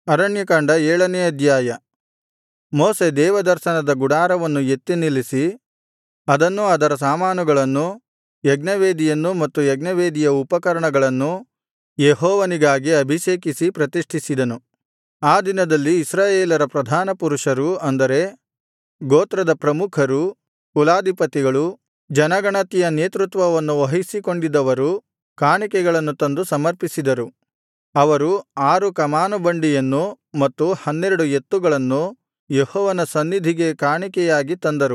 ಅರಣ್ಯಕಾಂಡ ಏಳನೇ ಅಧ್ಯಾಯ ಮೋಶೆ ದೇವದರ್ಶನದ ಗುಡಾರವನ್ನು ಎತ್ತಿ ನಿಲ್ಲಿಸಿ ಅದನ್ನೂ ಅದರ ಸಾಮಾನುಗಳನ್ನೂ ಯಜ್ಞವೇದಿಯನ್ನೂ ಮತ್ತು ಯಜ್ಞವೇದಿಯ ಉಪಕರಣಗಳನ್ನೂ ಯೆಹೋವನಿಗಾಗಿ ಅಭಿಷೇಕಿಸಿ ಪ್ರತಿಷ್ಠಿಸಿದನು ಆ ದಿನದಲ್ಲಿ ಇಸ್ರಾಯೇಲರ ಪ್ರಧಾನಪುರುಷರು ಅಂದರೆ ಗೋತ್ರದ ಪ್ರಮುಖರು ಕುಲಾಧಿಪತಿಗಳು ಜನಗಣತಿಯ ನೇತೃತ್ವವನ್ನು ವಹಿಸಿಕೊಂಡಿದ್ದವರು ಕಾಣಿಕೆಗಳನ್ನು ತಂದು ಸಮರ್ಪಿಸಿದರು ಅವರು ಆರು ಕಮಾನು ಬಂಡಿಯನ್ನು ಮತ್ತು ಹನ್ನೆರಡು ಎತ್ತುಗಳನ್ನು ಯೆಹೋವನ ಸನ್ನಿಧಿಗೆ ಕಾಣಿಕೆಯಾಗಿ ತಂದರು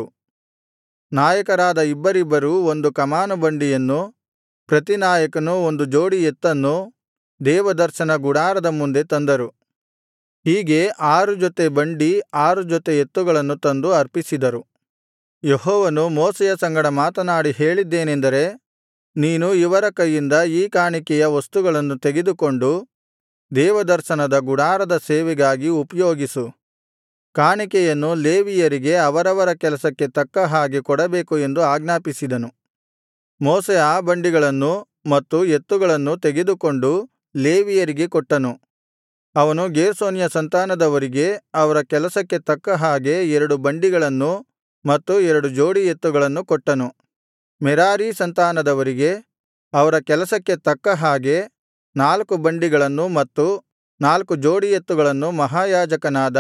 ನಾಯಕರಾದ ಇಬ್ಬರಿಬ್ಬರು ಒಂದು ಕಮಾನು ಬಂಡಿಯನ್ನು ಪ್ರತಿ ನಾಯಕನು ಒಂದು ಜೋಡಿ ಎತ್ತನ್ನು ದೇವದರ್ಶನ ಗುಡಾರದ ಮುಂದೆ ತಂದರು ಹೀಗೆ ಆರು ಜೊತೆ ಬಂಡಿ ಆರು ಜೊತೆ ಎತ್ತುಗಳನ್ನು ತಂದು ಅರ್ಪಿಸಿದರು ಯೆಹೋವನು ಮೋಶೆಯ ಸಂಗಡ ಮಾತನಾಡಿ ಹೇಳಿದ್ದೇನೆಂದರೆ ನೀನು ಇವರ ಕೈಯಿಂದ ಈ ಕಾಣಿಕೆಯ ವಸ್ತುಗಳನ್ನು ತೆಗೆದುಕೊಂಡು ದೇವದರ್ಶನದ ಗುಡಾರದ ಸೇವೆಗಾಗಿ ಉಪಯೋಗಿಸು ಕಾಣಿಕೆಯನ್ನು ಲೇವಿಯರಿಗೆ ಅವರವರ ಕೆಲಸಕ್ಕೆ ತಕ್ಕ ಹಾಗೆ ಕೊಡಬೇಕು ಎಂದು ಆಜ್ಞಾಪಿಸಿದನು ಮೋಶೆ ಆ ಬಂಡಿಗಳನ್ನು ಮತ್ತು ಎತ್ತುಗಳನ್ನು ತೆಗೆದುಕೊಂಡು ಲೇವಿಯರಿಗೆ ಕೊಟ್ಟನು ಅವನು ಗೇರ್ಷೋನ್ಯ ಸಂತಾನದವರಿಗೆ ಅವರ ಕೆಲಸಕ್ಕೆ ತಕ್ಕ ಹಾಗೆ ಎರಡು ಬಂಡಿಗಳನ್ನು ಮತ್ತು ಎರಡು ಜೋಡಿ ಎತ್ತುಗಳನ್ನು ಕೊಟ್ಟನು ಮೆರಾರೀ ಸಂತಾನದವರಿಗೆ ಅವರ ಕೆಲಸಕ್ಕೆ ತಕ್ಕ ಹಾಗೆ ನಾಲ್ಕು ಬಂಡಿಗಳನ್ನು ಮತ್ತು ನಾಲ್ಕು ಜೋಡಿ ಎತ್ತುಗಳನ್ನು ಮಹಾಯಾಜಕನಾದ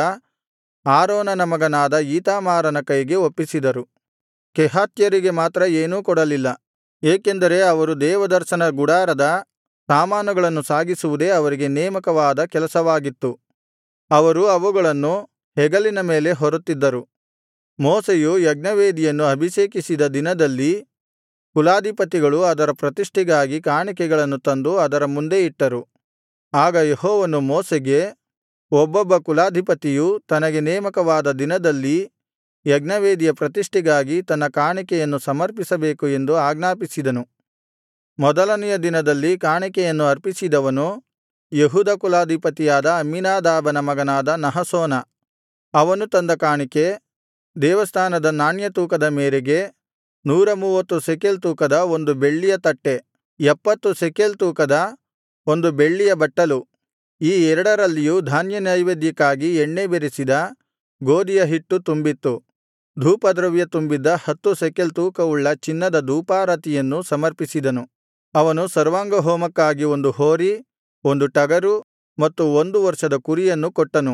ಆರೋನನ ಮಗನಾದ ಈತಾಮಾರನ ಕೈಗೆ ಒಪ್ಪಿಸಿದರು ಕೆಹಾತ್ಯರಿಗೆ ಮಾತ್ರ ಏನೂ ಕೊಡಲಿಲ್ಲ ಏಕೆಂದರೆ ಅವರು ದೇವದರ್ಶನ ಗುಡಾರದ ಸಾಮಾನುಗಳನ್ನು ಸಾಗಿಸುವುದೇ ಅವರಿಗೆ ನೇಮಕವಾದ ಕೆಲಸವಾಗಿತ್ತು ಅವರು ಅವುಗಳನ್ನು ಹೆಗಲಿನ ಮೇಲೆ ಹೊರುತ್ತಿದ್ದರು ಮೋಶೆಯು ಯಜ್ಞವೇದಿಯನ್ನು ಅಭಿಷೇಕಿಸಿದ ದಿನದಲ್ಲಿ ಕುಲಾಧಿಪತಿಗಳು ಅದರ ಪ್ರತಿಷ್ಠೆಗಾಗಿ ಕಾಣಿಕೆಗಳನ್ನು ತಂದು ಅದರ ಮುಂದೆ ಇಟ್ಟರು ಆಗ ಯೆಹೋವನು ಮೋಶೆಗೆ ಒಬ್ಬೊಬ್ಬ ಕುಲಾಧಿಪತಿಯು ತನಗೆ ನೇಮಕವಾದ ದಿನದಲ್ಲಿ ಯಜ್ಞವೇದಿಯ ಪ್ರತಿಷ್ಠೆಗಾಗಿ ತನ್ನ ಕಾಣಿಕೆಯನ್ನು ಸಮರ್ಪಿಸಬೇಕು ಎಂದು ಆಜ್ಞಾಪಿಸಿದನು ಮೊದಲನೆಯ ದಿನದಲ್ಲಿ ಕಾಣಿಕೆಯನ್ನು ಅರ್ಪಿಸಿದವನು ಯೆಹೂದ ಕುಲಾಧಿಪತಿಯಾದ ಅಮ್ಮೀನಾದಾಬನ ಮಗನಾದ ನಹಶೋನ ಅವನು ತಂದ ಕಾಣಿಕೆ ದೇವಸ್ಥಾನದ ನಾಣ್ಯ ತೂಕದ ಮೇರೆಗೆ ನೂರ ಮೂವತ್ತು ಶೆಕೆಲ್ ತೂಕದ ಒಂದು ಬೆಳ್ಳಿಯ ತಟ್ಟೆ ಎಪ್ಪತ್ತು ಶೆಕೆಲ್ ತೂಕದ ಒಂದು ಬೆಳ್ಳಿಯ ಬಟ್ಟಲು ಈ ಎರಡರಲ್ಲಿಯೂ ಧಾನ್ಯನೈವೇದ್ಯಕ್ಕಾಗಿ ಎಣ್ಣೆ ಬೆರೆಸಿದ ಗೋದಿಯ ಹಿಟ್ಟು ತುಂಬಿತ್ತು ಧೂಪದ್ರವ್ಯ ತುಂಬಿದ್ದ ಹತ್ತು ಶೆಕೆಲ್ ತೂಕವುಳ್ಳ ಚಿನ್ನದ ಧೂಪಾರತಿಯನ್ನು ಸಮರ್ಪಿಸಿದನು ಅವನು ಸರ್ವಾಂಗಹೋಮಕ್ಕಾಗಿ ಒಂದು ಹೋರಿ ಒಂದು ಟಗರು ಮತ್ತು ಒಂದು ವರ್ಷದ ಕುರಿಯನ್ನು ಕೊಟ್ಟನು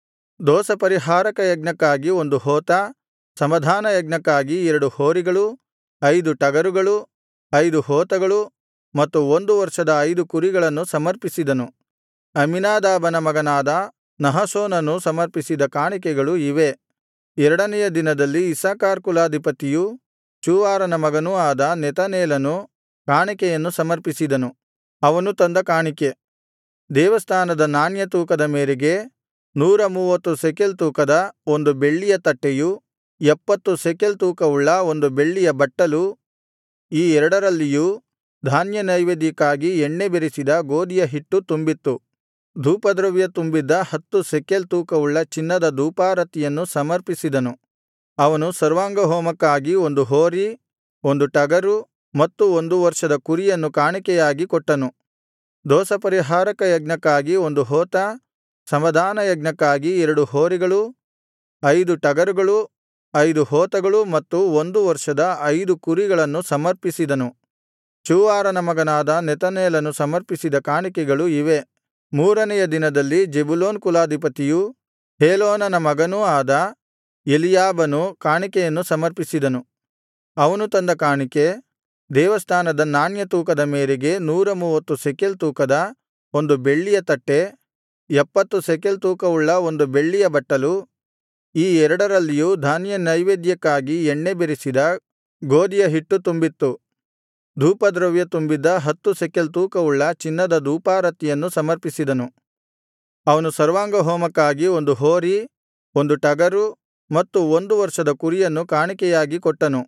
ದೋಷಪರಿಹಾರಕ ಯಜ್ಞಕ್ಕಾಗಿ ಒಂದು ಹೋತ ಸಮಾಧಾನ ಯಜ್ಞಕ್ಕಾಗಿ ಎರಡು ಹೋರಿಗಳು ಐದು ಟಗರುಗಳು ಐದು ಹೋತಗಳು ಮತ್ತು ಒಂದು ವರ್ಷದ ಐದು ಕುರಿಗಳನ್ನು ಸಮರ್ಪಿಸಿದನು ಅಮ್ಮಿನಾದಾಬನ ಮಗನಾದ ನಹಶೋನನು ಸಮರ್ಪಿಸಿದ ಕಾಣಿಕೆಗಳು ಇವೇ ಎರಡನೆಯ ದಿನದಲ್ಲಿ ಇಸ್ಸಾಕಾರ್ ಕುಲಾಧಿಪತಿಯೂ ಚೂವಾರನ ಮಗನೂ ಆದ ನೆತನೇಲನು ಕಾಣಿಕೆಯನ್ನು ಸಮರ್ಪಿಸಿದನು ಅವನು ತಂದ ಕಾಣಿಕೆ ದೇವಸ್ಥಾನದ ನಾಣ್ಯ ತೂಕದ ಮೇರೆಗೆ ನೂರ ಮೂವತ್ತು ಶೆಕೆಲ್ ತೂಕದ ಒಂದು ಬೆಳ್ಳಿಯ ತಟ್ಟೆಯು ಎಪ್ಪತ್ತು ಶೆಕೆಲ್ ತೂಕವುಳ್ಳ ಒಂದು ಬೆಳ್ಳಿಯ ಬಟ್ಟಲು ಈ ಎರಡರಲ್ಲಿಯೂ ಧಾನ್ಯನೈವೇದ್ಯಕ್ಕಾಗಿ ಎಣ್ಣೆ ಬೆರೆಸಿದ ಗೋದಿಯ ಹಿಟ್ಟು ತುಂಬಿತ್ತು ಧೂಪದ್ರವ್ಯ ತುಂಬಿದ್ದ ಹತ್ತು ಶೆಕೆಲ್ ತೂಕವುಳ್ಳ ಚಿನ್ನದ ಧೂಪಾರತಿಯನ್ನು ಸಮರ್ಪಿಸಿದನು ಅವನು ಸರ್ವಾಂಗಹೋಮಕ್ಕಾಗಿ ಒಂದು ಹೋರಿ ಒಂದು ಟಗರು ಮತ್ತು ಒಂದು ವರ್ಷದ ಕುರಿಯನ್ನು ಕಾಣಿಕೆಯಾಗಿ ಕೊಟ್ಟನು ದೋಷಪರಿಹಾರಕ ಯಜ್ಞಕ್ಕಾಗಿ ಒಂದು ಹೋತ ಸಮಾಧಾನ ಯಜ್ಞಕ್ಕಾಗಿ ಎರಡು ಹೋರಿಗಳು ಐದು ಟಗರುಗಳು ಐದು ಹೋತಗಳು ಮತ್ತು ಒಂದು ವರ್ಷದ ಐದು ಕುರಿಗಳನ್ನು ಸಮರ್ಪಿಸಿದನು ಚೂವಾರನ ಮಗನಾದ ನೆತನೇಲನು ಸಮರ್ಪಿಸಿದ ಕಾಣಿಕೆಗಳು ಇವೇ ಮೂರನೆಯ ದಿನದಲ್ಲಿ ಜೆಬುಲೂನ್ ಕುಲಾಧಿಪತಿಯೂ ಹೇಲೋನನ ಮಗನೂ ಆದ ಎಲೀಯಾಬನು ಕಾಣಿಕೆಯನ್ನು ಸಮರ್ಪಿಸಿದನು ಅವನು ತಂದ ಕಾಣಿಕೆ ದೇವಸ್ಥಾನದ ನಾಣ್ಯ ತೂಕದ ಮೇರೆಗೆ ನೂರ ಮೂವತ್ತು ಶೆಕೆಲ್ ತೂಕದ ಒಂದು ಬೆಳ್ಳಿಯ ತಟ್ಟೆ ಎಪ್ಪತ್ತು ಶೆಕೆಲ್ ತೂಕವುಳ್ಳ ಒಂದು ಬೆಳ್ಳಿಯ ಬಟ್ಟಲು ಈ ಎರಡರಲ್ಲಿಯೂ ಧಾನ್ಯನೈವೇದ್ಯಕ್ಕಾಗಿ ಎಣ್ಣೆ ಬೆರೆಸಿದ ಗೋದಿಯ ಹಿಟ್ಟು ತುಂಬಿತ್ತು ಧೂಪದ್ರವ್ಯ ತುಂಬಿದ್ದ ಹತ್ತು ಶೆಕೆಲ್ ತೂಕವುಳ್ಳ ಚಿನ್ನದ ಧೂಪಾರತಿಯನ್ನು ಸಮರ್ಪಿಸಿದನು ಅವನು ಸರ್ವಾಂಗಹೋಮಕ್ಕಾಗಿ ಒಂದು ಹೋರಿ ಒಂದು ಟಗರು ಮತ್ತು ಒಂದು ವರ್ಷದ ಕುರಿಯನ್ನು ಕಾಣಿಕೆಯಾಗಿ ಕೊಟ್ಟನು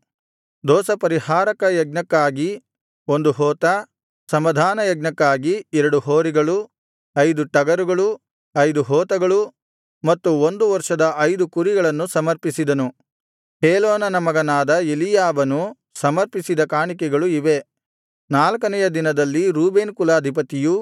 ದೋಷಪರಿಹಾರಕ ಯಜ್ಞಕ್ಕಾಗಿ ಒಂದು ಹೋತ ಸಮಾಧಾನ ಯಜ್ಞಕ್ಕಾಗಿ ಎರಡು ಹೋರಿಗಳು ಐದು ಟಗರುಗಳು ಐದು ಹೋತಗಳು ಮತ್ತು ಒಂದು ವರ್ಷದ ಐದು ಕುರಿಗಳನ್ನು ಸಮರ್ಪಿಸಿದನು ಹೇಲೋನನ ಮಗನಾದ ಎಲೀಯಾಬನು ಸಮರ್ಪಿಸಿದ ಕಾಣಿಕೆಗಳು ಇವೇ ನಾಲ್ಕನೆಯ ದಿನದಲ್ಲಿ ರೂಬೇನ್ ಕುಲಾಧಿಪತಿಯೂ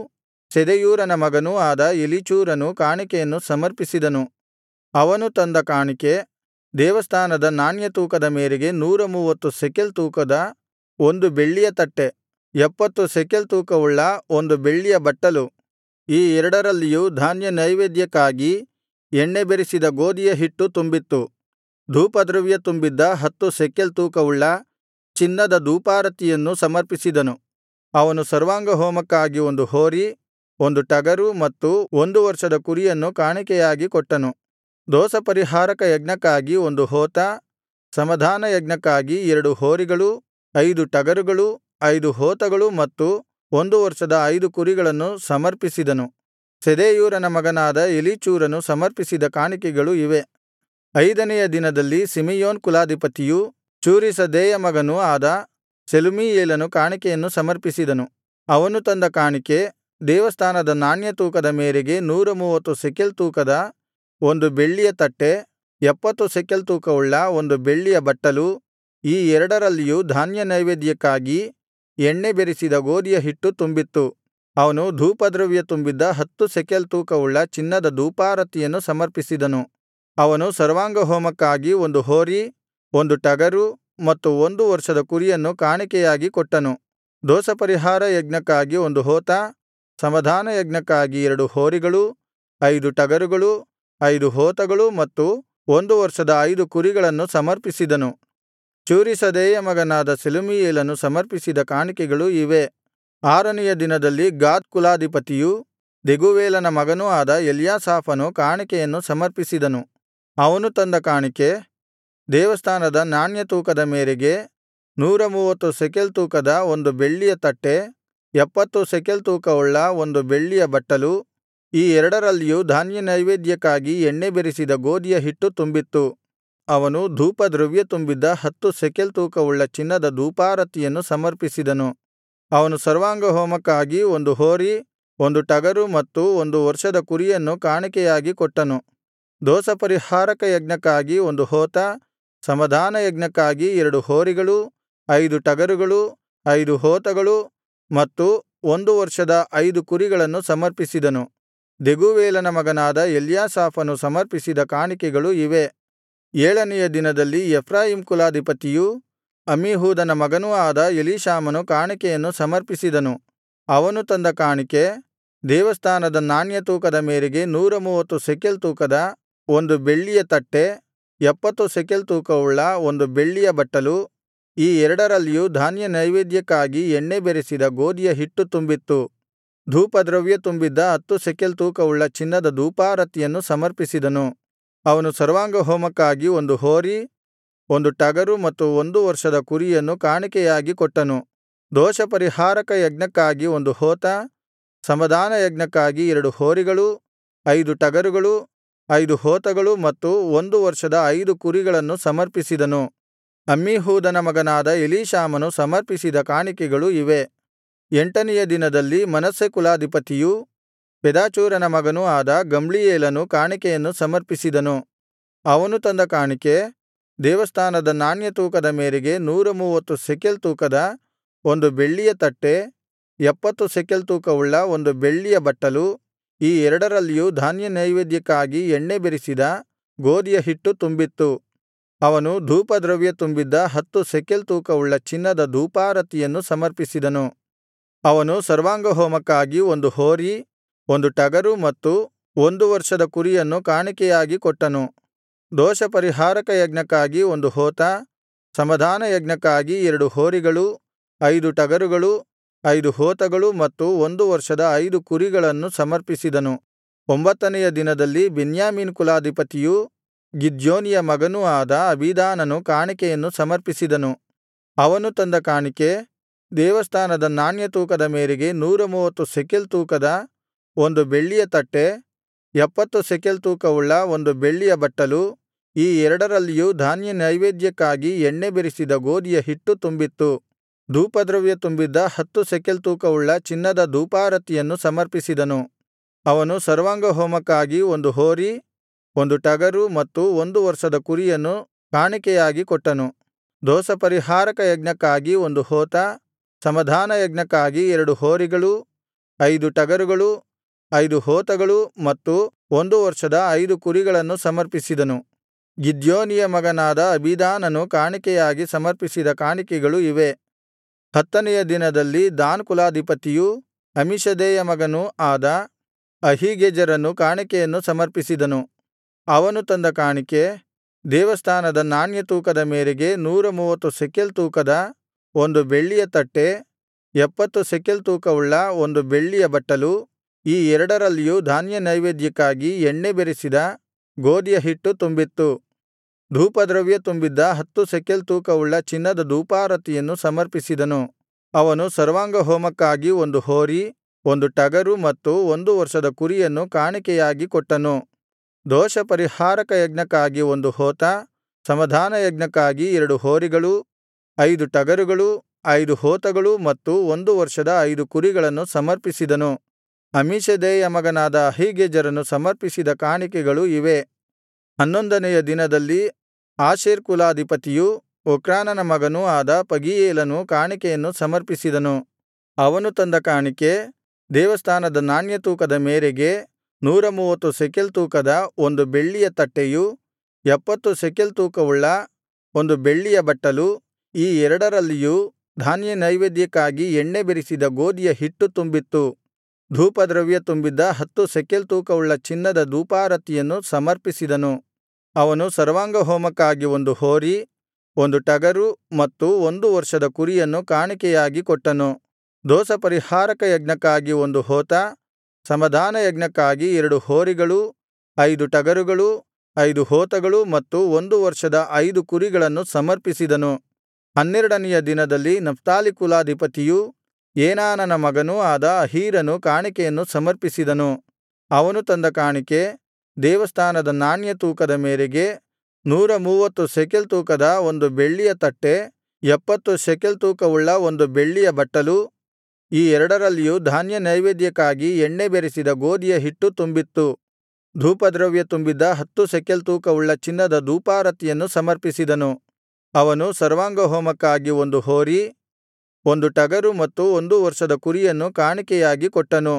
ಶೆದೇಯೂರನ ಮಗನೂ ಆದ ಎಲೀಚೂರನು ಕಾಣಿಕೆಯನ್ನು ಸಮರ್ಪಿಸಿದನು ಅವನು ತಂದ ಕಾಣಿಕೆ ದೇವಸ್ಥಾನದ ನಾಣ್ಯ ತೂಕದ ಮೇರೆಗೆ ನೂರ ಮೂವತ್ತು ಶೆಕೆಲ್ ತೂಕದ ಒಂದು ಬೆಳ್ಳಿಯ ತಟ್ಟೆ ಎಪ್ಪತ್ತು ಶೆಕೆಲ್ ತೂಕವುಳ್ಳ ಒಂದು ಬೆಳ್ಳಿಯ ಬಟ್ಟಲು ಈ ಎರಡರಲ್ಲಿಯೂ ಧಾನ್ಯ ನೈವೇದ್ಯಕ್ಕಾಗಿ ಎಣ್ಣೆ ಬೆರೆಸಿದ ಗೋದಿಯ ಹಿಟ್ಟು ತುಂಬಿತ್ತು ಧೂಪದ್ರವ್ಯ ತುಂಬಿದ್ದ ಹತ್ತು ಶೆಕೆಲ್ ತೂಕವುಳ್ಳ ಚಿನ್ನದ ಧೂಪಾರತಿಯನ್ನು ಸಮರ್ಪಿಸಿದನು ಅವನು ಸರ್ವಾಂಗಹೋಮಕ್ಕಾಗಿ ಒಂದು ಹೋರಿ ಒಂದು ಟಗರು ಮತ್ತು ಒಂದು ವರ್ಷದ ಕುರಿಯನ್ನು ಕಾಣಿಕೆಯಾಗಿ ಕೊಟ್ಟನು ದೋಷಪರಿಹಾರಕ ಯಜ್ಞಕ್ಕಾಗಿ ಒಂದು ಹೋತ ಸಮಾಧಾನ ಯಜ್ಞಕ್ಕಾಗಿ ಎರಡು ಹೋರಿಗಳು ಐದು ಟಗರುಗಳು ಐದು ಹೋತಗಳು ಮತ್ತು ಒಂದು ವರ್ಷದ ಐದು ಕುರಿಗಳನ್ನು ಸಮರ್ಪಿಸಿದನು ಶೆದೇಯೂರನ ಮಗನಾದ ಎಲೀಚೂರನು ಸಮರ್ಪಿಸಿದ ಕಾಣಿಕೆಗಳು ಇವೇ ಐದನೆಯ ದಿನದಲ್ಲಿ ಸಿಮೆಯೋನ್ ಕುಲಾಧಿಪತಿಯೂ ಚೂರೀಷದ್ದೈಯ ಮಗನೂ ಆದ ಶೆಲುಮೀಯೇಲನು ಕಾಣಿಕೆಯನ್ನು ಸಮರ್ಪಿಸಿದನು ಅವನು ತಂದ ಕಾಣಿಕೆ ದೇವಸ್ಥಾನದ ನಾಣ್ಯ ತೂಕದ ಮೇರೆಗೆ ನೂರ ಮೂವತ್ತು ಶೆಕೆಲ್ ತೂಕದ ಒಂದು ಬೆಳ್ಳಿಯ ತಟ್ಟೆ ಎಪ್ಪತ್ತು ಶೆಕೆಲ್ ತೂಕವುಳ್ಳ ಒಂದು ಬೆಳ್ಳಿಯ ಬಟ್ಟಲು ಈ ಎರಡರಲ್ಲಿಯೂ ಧಾನ್ಯ ನೈವೇದ್ಯಕ್ಕಾಗಿ ಎಣ್ಣೆ ಬೆರೆಸಿದ ಗೋದಿಯ ಹಿಟ್ಟು ತುಂಬಿತ್ತು ಅವನು ಧೂಪದ್ರವ್ಯ ತುಂಬಿದ್ದ ಹತ್ತು ಶೆಕೆಲ್ ತೂಕವುಳ್ಳ ಚಿನ್ನದ ಧೂಪಾರತಿಯನ್ನು ಸಮರ್ಪಿಸಿದನು ಅವನು ಸರ್ವಾಂಗಹೋಮಕ್ಕಾಗಿ ಒಂದು ಹೋರಿ ಒಂದು ಟಗರು ಮತ್ತು ಒಂದು ವರ್ಷದ ಕುರಿಯನ್ನು ಕಾಣಿಕೆಯಾಗಿ ಕೊಟ್ಟನು ದೋಷಪರಿಹಾರ ಯಜ್ಞಕ್ಕಾಗಿ ಒಂದು ಹೋತ ಸಮಾಧಾನ ಯಜ್ಞಕ್ಕಾಗಿ ಎರಡು ಹೋರಿಗಳು ಐದು ಟಗರುಗಳು ಐದು ಹೋತಗಳು ಮತ್ತು ಒಂದು ವರ್ಷದ ಐದು ಕುರಿಗಳನ್ನು ಸಮರ್ಪಿಸಿದನು ಚೂರೀಷದ್ದೈಯ ಮಗನಾದ ಶೆಲುಮೀಯೇಲನು ಸಮರ್ಪಿಸಿದ ಕಾಣಿಕೆಗಳು ಇವೇ ಆರನೆಯ ದಿನದಲ್ಲಿ ಗಾದ್ ಕುಲಾಧಿಪತಿಯೂ ದೆಗೂವೇಲನ ಮಗನೂ ಆದ ಎಲ್ಯಾಸಾಫನು ಕಾಣಿಕೆಯನ್ನು ಸಮರ್ಪಿಸಿದನು ಅವನು ತಂದ ಕಾಣಿಕೆ ದೇವಸ್ಥಾನದ ನಾಣ್ಯ ತೂಕದ ಮೇರೆಗೆ ನೂರ ಮೂವತ್ತು ಶೆಕೆಲ್ ತೂಕದ ಒಂದು ಬೆಳ್ಳಿಯ ತಟ್ಟೆ ಎಪ್ಪತ್ತು ಶೆಕೆಲ್ ತೂಕವುಳ್ಳ ಒಂದು ಬೆಳ್ಳಿಯ ಬಟ್ಟಲು ಈ ಎರಡರಲ್ಲಿಯೂ ಧಾನ್ಯ ನೈವೇದ್ಯಕ್ಕಾಗಿ ಎಣ್ಣೆ ಬೆರೆಸಿದ ಗೋದಿಯ ಹಿಟ್ಟು ತುಂಬಿತ್ತು ಅವನು ಧೂಪದ್ರವ್ಯ ತುಂಬಿದ್ದ ಹತ್ತು ಶೆಕೆಲ್ ತೂಕವುಳ್ಳ ಚಿನ್ನದ ಧೂಪಾರತಿಯನ್ನು ಸಮರ್ಪಿಸಿದನು ಅವನು ಸರ್ವಾಂಗಹೋಮಕ್ಕಾಗಿ ಒಂದು ಹೋರಿ ಒಂದು ಟಗರು ಮತ್ತು ಒಂದು ವರ್ಷದ ಕುರಿಯನ್ನು ಕಾಣಿಕೆಯಾಗಿ ಕೊಟ್ಟನು ದೋಷಪರಿಹಾರಕ ಯಜ್ಞಕ್ಕಾಗಿ ಒಂದು ಹೋತ ಸಮಾಧಾನ ಯಜ್ಞಕ್ಕಾಗಿ ಎರಡು ಹೋರಿಗಳು ಐದು ಟಗರುಗಳು ಐದು ಹೋತಗಳು ಮತ್ತು ಒಂದು ವರ್ಷದ ಐದು ಕುರಿಗಳನ್ನು ಸಮರ್ಪಿಸಿದನು ದೆಗೂವೇಲನ ಮಗನಾದ ಎಲ್ಯಾಸಾಫನು ಸಮರ್ಪಿಸಿದ ಕಾಣಿಕೆಗಳು ಇವೇ ಏಳನೆಯ ದಿನದಲ್ಲಿ ಎಫ್ರಾಯೀಮ್ ಕುಲಾಧಿಪತಿಯೂ ಅಮ್ಮೀಹೂದನ ಮಗನೂ ಆದ ಎಲೀಷಾಮನು ಕಾಣಿಕೆಯನ್ನು ಸಮರ್ಪಿಸಿದನು ಅವನು ತಂದ ಕಾಣಿಕೆ ದೇವಸ್ಥಾನದ ನಾಣ್ಯ ತೂಕದ ಮೇರೆಗೆ ನೂರ ಮೂವತ್ತು ಶೆಕೆಲ್ ತೂಕದ ಒಂದು ಬೆಳ್ಳಿಯ ತಟ್ಟೆ ಎಪ್ಪತ್ತು ಶೆಕೆಲ್ ತೂಕವುಳ್ಳ ಒಂದು ಬೆಳ್ಳಿಯ ಬಟ್ಟಲು ಈ ಎರಡರಲ್ಲಿಯೂ ಧಾನ್ಯ ನೈವೇದ್ಯಕ್ಕಾಗಿ ಎಣ್ಣೆ ಬೆರೆಸಿದ ಗೋದಿಯ ಹಿಟ್ಟು ತುಂಬಿತ್ತು ಧೂಪದ್ರವ್ಯ ತುಂಬಿದ್ದ ಹತ್ತು ಶೆಕೆಲ್ ತೂಕವುಳ್ಳ ಚಿನ್ನದ ಧೂಪಾರತಿಯನ್ನು ಸಮರ್ಪಿಸಿದನು ಅವನು ಸರ್ವಾಂಗಹೋಮಕ್ಕಾಗಿ ಒಂದು ಹೋರಿ ಒಂದು ಟಗರು ಮತ್ತು ಒಂದು ವರ್ಷದ ಕುರಿಯನ್ನು ಕಾಣಿಕೆಯಾಗಿ ಕೊಟ್ಟನು ದೋಷಪರಿಹಾರಕ ಯಜ್ಞಕ್ಕಾಗಿ ಒಂದು ಹೋತ ಸಮಾಧಾನ ಯಜ್ಞಕ್ಕಾಗಿ ಎರಡು ಹೋರಿಗಳು ಐದು ಟಗರುಗಳು ಐದು ಹೋತಗಳು ಮತ್ತು ಒಂದು ವರ್ಷದ ಐದು ಕುರಿಗಳನ್ನು ಸಮರ್ಪಿಸಿದನು ಅಮ್ಮೀಹೂದನ ಮಗನಾದ ಎಲೀಷಾಮನು ಸಮರ್ಪಿಸಿದ ಕಾಣಿಕೆಗಳು ಇವೇ ಎಂಟನೆಯ ದಿನದಲ್ಲಿ ಮನಸ್ಸೆ ಕುಲಾಧಿಪತಿಯೂ ಪೆದಾಚೂರನ ಮಗನೂ ಆದ ಗಮ್ಲೀಯೇಲನು ಕಾಣಿಕೆಯನ್ನು ಸಮರ್ಪಿಸಿದನು ಅವನು ತಂದ ಕಾಣಿಕೆ ದೇವಸ್ಥಾನದ ನಾಣ್ಯ ತೂಕದ ಮೇರೆಗೆ ನೂರ ಮೂವತ್ತು ಶೆಕೆಲ್ ತೂಕದ ಒಂದು ಬೆಳ್ಳಿಯ ತಟ್ಟೆ ಎಪ್ಪತ್ತು ಶೆಕೆಲ್ ತೂಕವುಳ್ಳ ಒಂದು ಬೆಳ್ಳಿಯ ಬಟ್ಟಲು ಈ ಎರಡರಲ್ಲಿಯೂ ಧಾನ್ಯ ನೈವೇದ್ಯಕ್ಕಾಗಿ ಎಣ್ಣೆ ಬೆರೆಸಿದ ಗೋದಿಯ ಹಿಟ್ಟು ತುಂಬಿತ್ತು ಅವನು ಧೂಪದ್ರವ್ಯ ತುಂಬಿದ್ದ ಹತ್ತು ಶೆಕೆಲ್ ತೂಕವುಳ್ಳ ಚಿನ್ನದ ಧೂಪಾರತಿಯನ್ನು ಸಮರ್ಪಿಸಿದನು ಅವನು ಸರ್ವಾಂಗಹೋಮಕ್ಕಾಗಿ ಒಂದು ಹೋರಿ ಒಂದು ಟಗರು ಮತ್ತು ಒಂದು ವರ್ಷದ ಕುರಿಯನ್ನು ಕಾಣಿಕೆಯಾಗಿ ಕೊಟ್ಟನು ದೋಷಪರಿಹಾರಕ ಯಜ್ಞಕ್ಕಾಗಿ ಒಂದು ಹೋತ ಸಮಾಧಾನ ಯಜ್ಞಕ್ಕಾಗಿ ಎರಡು ಹೋರಿಗಳು ಐದು ಟಗರುಗಳು ಐದು ಹೋತಗಳು ಮತ್ತು ಒಂದು ವರ್ಷದ ಐದು ಕುರಿಗಳನ್ನು ಸಮರ್ಪಿಸಿದನು ಒಂಬತ್ತನೆಯ ದಿನದಲ್ಲಿ ಬೆನ್ಯಾಮೀನ್ ಕುಲಾಧಿಪತಿಯೂ ಗಿದ್ಯೋನಿಯ ಮಗನೂ ಆದ ಅಬೀದಾನನು ಕಾಣಿಕೆಯನ್ನು ಸಮರ್ಪಿಸಿದನು ಅವನು ತಂದ ಕಾಣಿಕೆ ದೇವಸ್ಥಾನದ ನಾಣ್ಯ ತೂಕದ ಮೇರೆಗೆ ನೂರ ಮೂವತ್ತು ಶೆಕೆಲ್ ತೂಕದ ಒಂದು ಬೆಳ್ಳಿಯ ತಟ್ಟೆ ಎಪ್ಪತ್ತು ಶೆಕೆಲ್ ತೂಕವುಳ್ಳ ಒಂದು ಬೆಳ್ಳಿಯ ಬಟ್ಟಲು ಈ ಎರಡರಲ್ಲಿಯೂ ಧಾನ್ಯ ನೈವೇದ್ಯಕ್ಕಾಗಿ ಎಣ್ಣೆ ಬೆರೆಸಿದ ಗೋದಿಯ ಹಿಟ್ಟು ತುಂಬಿತ್ತು ಧೂಪದ್ರವ್ಯ ತುಂಬಿದ್ದ ಹತ್ತು ಶೆಕೆಲ್ ತೂಕವುಳ್ಳ ಚಿನ್ನದ ಧೂಪಾರತಿಯನ್ನು ಸಮರ್ಪಿಸಿದನು ಅವನು ಸರ್ವಾಂಗಹೋಮಕ್ಕಾಗಿ ಒಂದು ಹೋರಿ ಒಂದು ಟಗರು ಮತ್ತು ಒಂದು ವರ್ಷದ ಕುರಿಯನ್ನು ಕಾಣಿಕೆಯಾಗಿ ಕೊಟ್ಟನು ದೋಷಪರಿಹಾರಕ ಯಜ್ಞಕ್ಕಾಗಿ ಒಂದು ಹೋತ ಸಮಾಧಾನ ಯಜ್ಞಕ್ಕಾಗಿ ಎರಡು ಹೋರಿಗಳು ಐದು ಟಗರುಗಳು ಐದು ಹೋತಗಳು ಮತ್ತು ಒಂದು ವರ್ಷದ ಐದು ಕುರಿಗಳನ್ನು ಸಮರ್ಪಿಸಿದನು ಗಿದ್ಯೋನಿಯ ಮಗನಾದ ಅಬೀದಾನನು ಕಾಣಿಕೆಯಾಗಿ ಸಮರ್ಪಿಸಿದ ಕಾಣಿಕೆಗಳು ಇವೇ ಹತ್ತನೆಯ ದಿನದಲ್ಲಿ ದಾನ್ ಕುಲಾಧಿಪತಿಯೂ ಅಮ್ಮೀಷದ್ದೈಯ ಮಗನೂ ಆದ ಅಹೀಗೆಜೆರನು ಕಾಣಿಕೆಯನ್ನು ಸಮರ್ಪಿಸಿದನು ಅವನು ತಂದ ಕಾಣಿಕೆ ದೇವಸ್ಥಾನದ ನಾಣ್ಯ ತೂಕದ ಮೇರೆಗೆ ನೂರ ಮೂವತ್ತು ಶೆಕೆಲ್ ತೂಕದ ಒಂದು ಬೆಳ್ಳಿಯ ತಟ್ಟೆ ಎಪ್ಪತ್ತು ಶೆಕೆಲ್ ತೂಕವುಳ್ಳ ಒಂದು ಬೆಳ್ಳಿಯ ಬಟ್ಟಲು ಈ ಎರಡರಲ್ಲಿಯೂ ಧಾನ್ಯನೈವೇದ್ಯಕ್ಕಾಗಿ ಎಣ್ಣೆ ಬೆರೆಸಿದ ಗೋದಿಯ ಹಿಟ್ಟು ತುಂಬಿತ್ತು ಧೂಪದ್ರವ್ಯ ತುಂಬಿದ್ದ ಹತ್ತು ಶೆಕೆಲ್ ತೂಕವುಳ್ಳ ಚಿನ್ನದ ಧೂಪಾರತಿಯನ್ನು ಸಮರ್ಪಿಸಿದನು ಅವನು ಸರ್ವಾಂಗಹೋಮಕ್ಕಾಗಿ ಒಂದು ಹೋರಿ ಒಂದು ಟಗರು ಮತ್ತು ಒಂದು ವರ್ಷದ ಕುರಿಯನ್ನು ಕಾಣಿಕೆಯಾಗಿ ಕೊಟ್ಟನು ದೋಷಪರಿಹಾರಕ ಯಜ್ಞಕ್ಕಾಗಿ ಒಂದು ಹೋತ ಸಮಾಧಾನಯಜ್ಞಕ್ಕಾಗಿ ಎರಡು ಹೋರಿಗಳು ಐದು ಟಗರುಗಳು ಐದು ಹೋತಗಳು ಮತ್ತು ಒಂದು ವರ್ಷದ ಐದು ಕುರಿಗಳನ್ನು ಸಮರ್ಪಿಸಿದನು ಅಮ್ಮೀಷದ್ದೈಯ ಮಗನಾದ ಅಹೀಗೆಜೆರನು ಸಮರ್ಪಿಸಿದ ಕಾಣಿಕೆಗಳು ಇವೇ ಹನ್ನೊಂದನೆಯ ದಿನದಲ್ಲಿ ಆಶೇರ್ ಕುಲಾಧಿಪತಿಯೂ ಒಕ್ರಾನನ ಮಗನೂ ಆದ ಪಗೀಯೇಲನು ಕಾಣಿಕೆಯನ್ನು ಸಮರ್ಪಿಸಿದನು ಅವನು ತಂದ ಕಾಣಿಕೆ ದೇವಸ್ಥಾನದ ನಾಣ್ಯ ತೂಕದ ಮೇರೆಗೆ ನೂರ ಮೂವತ್ತು ಶೆಕೆಲ್ ತೂಕದ ಒಂದು ಬೆಳ್ಳಿಯ ತಟ್ಟೆಯು ಎಪ್ಪತ್ತು ಶೆಕೆಲ್ ತೂಕವುಳ್ಳ ಒಂದು ಬೆಳ್ಳಿಯ ಬಟ್ಟಲು ಈ ಎರಡರಲ್ಲಿಯೂ ಧಾನ್ಯನೈವೇದ್ಯಕ್ಕಾಗಿ ಎಣ್ಣೆ ಬೆರೆಸಿದ ಗೋದಿಯ ಹಿಟ್ಟು ತುಂಬಿತ್ತು ಧೂಪದ್ರವ್ಯ ತುಂಬಿದ್ದ ಹತ್ತು ಶೆಕೆಲ್ ತೂಕವುಳ್ಳ ಚಿನ್ನದ ಧೂಪಾರತಿಯನ್ನು ಸಮರ್ಪಿಸಿದನು ಅವನು ಸರ್ವಾಂಗಹೋಮಕ್ಕಾಗಿ ಒಂದು ಹೋರಿ ಒಂದು ಟಗರು ಮತ್ತು ಒಂದು ವರ್ಷದ ಕುರಿಯನ್ನು ಕಾಣಿಕೆಯಾಗಿ ಕೊಟ್ಟನು ದೋಷಪರಿಹಾರಕ ಯಜ್ಞಕ್ಕಾಗಿ ಒಂದು ಹೋತ ಸಮಾಧಾನಯಜ್ಞಕ್ಕಾಗಿ ಎರಡು ಹೋರಿಗಳು ಐದು ಟಗರುಗಳು ಐದು ಹೋತಗಳು ಮತ್ತು ಒಂದು ವರ್ಷದ ಐದು ಕುರಿಗಳನ್ನು ಸಮರ್ಪಿಸಿದನು ಹನ್ನೆರಡನೆಯ ದಿನದಲ್ಲಿ ನಫ್ತಾಲಿ ಕುಲಾಧಿಪತಿಯೂ ಏನಾನನ ಮಗನೂ ಆದ ಅಹೀರನು ಕಾಣಿಕೆಯನ್ನು ಸಮರ್ಪಿಸಿದನು ಅವನು ತಂದ ಕಾಣಿಕೆ ದೇವಸ್ಥಾನದ ನಾಣ್ಯ ತೂಕದ ಮೇರೆಗೆ ನೂರ ಮೂವತ್ತು ಶೆಕೆಲ್ ತೂಕದ ಒಂದು ಬೆಳ್ಳಿಯ ತಟ್ಟೆ ಎಪ್ಪತ್ತು ಶೆಕೆಲ್ ತೂಕವುಳ್ಳ ಒಂದು ಬೆಳ್ಳಿಯ ಬಟ್ಟಲು ಈ ಎರಡರಲ್ಲಿಯೂ ಧಾನ್ಯನೈವೇದ್ಯಕ್ಕಾಗಿ ಎಣ್ಣೆ ಬೆರೆಸಿದ ಗೋದಿಯ ಹಿಟ್ಟು ತುಂಬಿತ್ತು ಧೂಪದ್ರವ್ಯ ತುಂಬಿದ್ದ ಹತ್ತು ಶೆಕೆಲ್ ತೂಕವುಳ್ಳ ಚಿನ್ನದ ಧೂಪಾರತಿಯನ್ನು ಸಮರ್ಪಿಸಿದನು ಅವನು ಸರ್ವಾಂಗಹೋಮಕ್ಕಾಗಿ ಒಂದು ಹೋರಿ ಒಂದು ಟಗರು ಮತ್ತು ಒಂದು ವರ್ಷದ ಕುರಿಯನ್ನು ಕಾಣಿಕೆಯಾಗಿ ಕೊಟ್ಟನು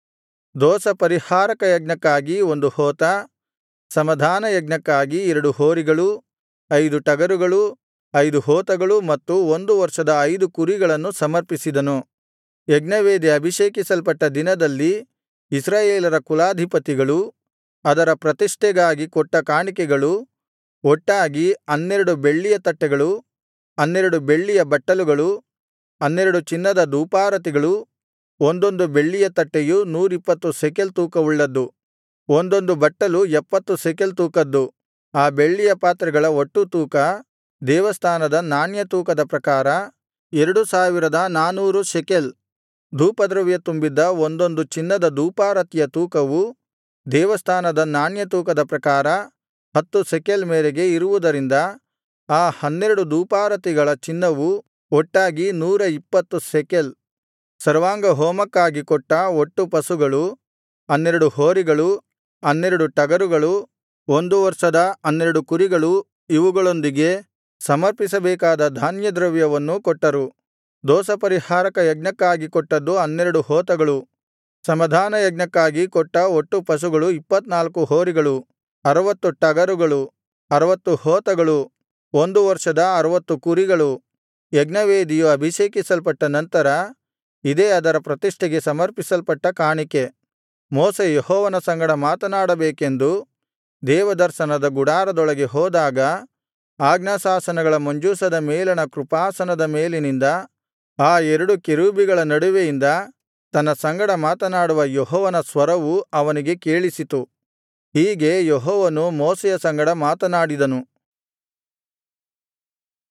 ದೋಷಪರಿಹಾರಕ ಯಜ್ಞಕ್ಕಾಗಿ ಒಂದು ಹೋತ ಸಮಾಧಾನಯಜ್ಞಕ್ಕಾಗಿ ಎರಡು ಹೋರಿಗಳು ಐದು ಟಗರುಗಳು ಐದು ಹೋತಗಳು ಮತ್ತು ಒಂದು ವರ್ಷದ ಐದು ಕುರಿಗಳನ್ನು ಸಮರ್ಪಿಸಿದನು ಯಜ್ಞವೇದಿ ಅಭಿಷೇಕಿಸಲ್ಪಟ್ಟ ದಿನದಲ್ಲಿ ಇಸ್ರಾಯೇಲರ ಕುಲಾಧಿಪತಿಗಳು ಅದರ ಪ್ರತಿಷ್ಠೆಗಾಗಿ ಕೊಟ್ಟ ಕಾಣಿಕೆಗಳು ಒಟ್ಟಾಗಿ ಹನ್ನೆರಡು ಬೆಳ್ಳಿಯ ತಟ್ಟೆಗಳು ಹನ್ನೆರಡು ಬೆಳ್ಳಿಯ ಬಟ್ಟಲುಗಳು ಹನ್ನೆರಡು ಚಿನ್ನದ ಧೂಪಾರತಿಗಳು ಒಂದೊಂದು ಬೆಳ್ಳಿಯ ತಟ್ಟೆಯು ನೂರಿಪ್ಪತ್ತು ಶೆಕೆಲ್ ತೂಕವುಳ್ಳದ್ದು ಒಂದೊಂದು ಬಟ್ಟಲು ಎಪ್ಪತ್ತು ಶೆಕೆಲ್ ತೂಕದ್ದು ಆ ಬೆಳ್ಳಿಯ ಪಾತ್ರೆಗಳ ಒಟ್ಟು ತೂಕ ದೇವಸ್ಥಾನದ ನಾಣ್ಯ ತೂಕದ ಪ್ರಕಾರ ಎರಡು ಸಾವಿರದ ನಾನೂರು ಶೆಕೆಲ್ ಧೂಪದ್ರವ್ಯ ತುಂಬಿದ್ದ ಒಂದೊಂದು ಚಿನ್ನದ ಧೂಪಾರತಿಯ ತೂಕವು ದೇವಸ್ಥಾನದ ನಾಣ್ಯ ತೂಕದ ಪ್ರಕಾರ ಹತ್ತು ಶೆಕೆಲ್ ಮೇರೆಗೆ ಇರುವುದರಿಂದ ಆ ಹನ್ನೆರಡು ಧೂಪಾರತಿಗಳ ಚಿನ್ನವು ಒಟ್ಟಾಗಿ ನೂರ ಇಪ್ಪತ್ತು ಶೆಕೆಲ್ ಸರ್ವಾಂಗಹೋಮಕ್ಕಾಗಿ ಕೊಟ್ಟ ಒಟ್ಟು ಪಶುಗಳು ಹನ್ನೆರಡು ಹೋರಿಗಳು ಹನ್ನೆರಡು ಟಗರುಗಳು ಒಂದು ವರ್ಷದ ಹನ್ನೆರಡು ಕುರಿಗಳು ಇವುಗಳೊಂದಿಗೆ ಸಮರ್ಪಿಸಬೇಕಾದ ಧಾನ್ಯದ್ರವ್ಯವನ್ನೂ ಕೊಟ್ಟರು ದೋಷಪರಿಹಾರಕ ಯಜ್ಞಕ್ಕಾಗಿ ಕೊಟ್ಟದ್ದು ಹನ್ನೆರಡು ಹೋತಗಳು ಸಮಾಧಾನಯಜ್ಞಕ್ಕಾಗಿ ಕೊಟ್ಟ ಒಟ್ಟು ಪಶುಗಳು ಇಪ್ಪತ್ನಾಲ್ಕು ಹೋರಿಗಳು ಅರವತ್ತು ಟಗರುಗಳು ಅರವತ್ತು ಹೋತಗಳು ಒಂದು ವರ್ಷದ ಅರವತ್ತು ಕುರಿಗಳು ಯಜ್ಞವೇದಿಯು ಅಭಿಷೇಕಿಸಲ್ಪಟ್ಟ ನಂತರ ಇದೇ ಅದರ ಪ್ರತಿಷ್ಠೆಗೆ ಸಮರ್ಪಿಸಲ್ಪಟ್ಟ ಕಾಣಿಕೆ ಮೋಶೆ ಯೆಹೋವನ ಸಂಗಡ ಮಾತನಾಡಬೇಕೆಂದು ದೇವದರ್ಶನದ ಗುಡಾರದೊಳಗೆ ಹೋದಾಗ ಆಜ್ಞಾಶಾಸನಗಳ ಮಂಜೂಷದ ಮೇಲಣ ಕೃಪಾಸನದ ಮೇಲಿನಿಂದ ಆ ಎರಡು ಕೆರೂಬಿಗಳ ನಡುವೆಯಿಂದ ತನ್ನ ಸಂಗಡ ಮಾತನಾಡುವ ಯೆಹೋವನ ಸ್ವರವು ಅವನಿಗೆ ಕೇಳಿಸಿತು ಹೀಗೆ ಯೆಹೋವನು ಮೋಶೆಯ ಸಂಗಡ ಮಾತನಾಡಿದನು